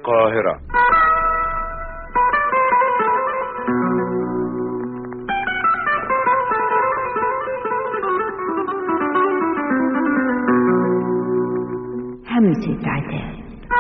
القاهرة همسة عتاب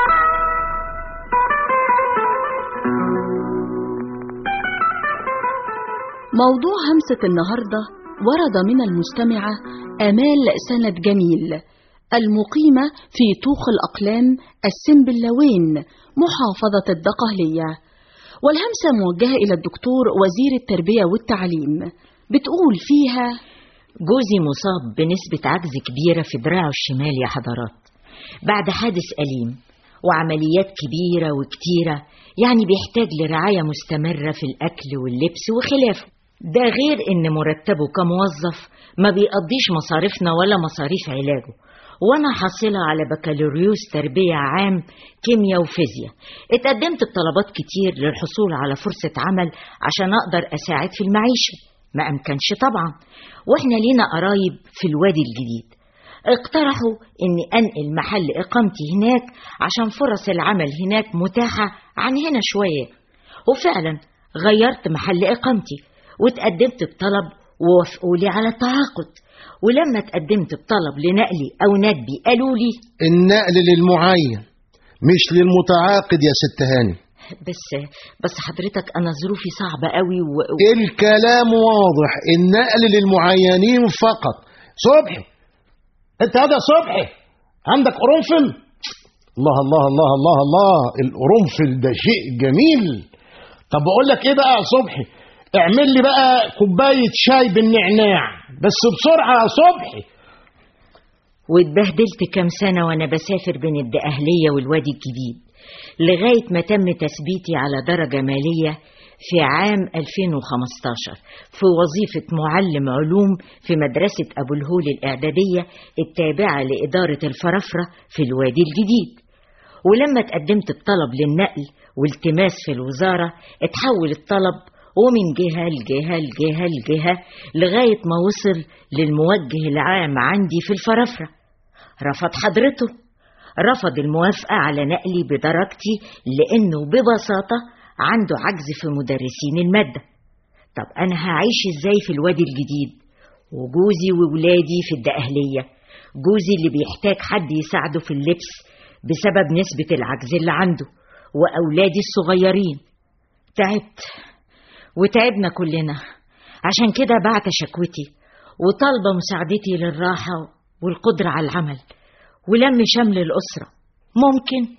موضوع همسة النهاردة ورد من المستمعة آمال سند جميل المقيمة في طوخ الأقلام السنبلاوين محافظة الدقهلية والهمسة موجهة إلى الدكتور وزير التربية والتعليم بتقول فيها جوزي مصاب بنسبة عجز كبيرة في دراعه الشمال يا حضرات بعد حادث أليم وعمليات كبيرة وكتيرة يعني بيحتاج لرعاية مستمرة في الأكل واللبس وخلافه ده غير إن مرتبه كموظف ما بيقضيش مصاريفنا ولا مصاريف علاجه وأنا حاصلة على بكالوريوس تربية عام كيمياء وفيزياء اتقدمت بطلبات كتير للحصول على فرصة عمل عشان أقدر أساعد في المعيشة ما أمكنش طبعا وإحنا لينا قرايب في الوادي الجديد اقترحوا اني انقل محل اقامتي هناك عشان فرص العمل هناك متاحة عن هنا شوية وفعلا غيرت محل اقامتي واتقدمت بطلب ووافقوا لي على التعاقد ولما اتقدمت بطلب لنقلي او ندبي قالوا لي النقل للمعين مش للمتعاقد يا ست هاني بس بس حضرتك انا ظروفي صعبة قوي و... الكلام واضح النقل للمعينين فقط صبحي انت هذا صبحي عندك قرنفل الله الله الله الله الله القرنفل ده شيء جميل طب بقول لك ايه بقى يا صبحي اعمل لي بقى كوبايه شاي بالنعناع بس بسرعه يا صبحي واتبهدلت كام سنة وأنا بسافر بين الدقهلية والوادي الجديد لغاية ما تم تثبيتي على درجة مالية في عام 2015 في وظيفة معلم علوم في مدرسة أبو الهول الإعدادية التابعة لإدارة الفرافرة في الوادي الجديد ولما اتقدمت بطلب للنقل والتماس في الوزارة اتحول الطلب ومن جهة لجهة لجهة لجهة لغاية ما وصل للموجه العام عندي في الفرافرة رفض حضرته رفض الموافقة على نقلي بدرجتي لأنه ببساطة عنده عجز في مدرسين المادة طب أنا هعيش إزاي في الوادي الجديد وجوزي وولادي في الدقهلية جوزي اللي بيحتاج حد يساعده في اللبس بسبب نسبة العجز اللي عنده وأولادي الصغيرين تعبت وتعبنا كلنا عشان كده بعت شكوتي وطالبة مساعدتي للراحة والقدرة على العمل ولم شمل الأسرة ممكن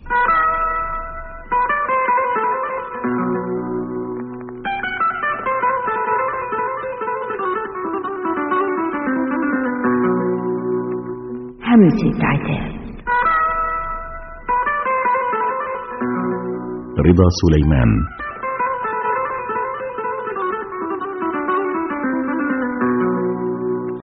همسة عتاب رضا سليمان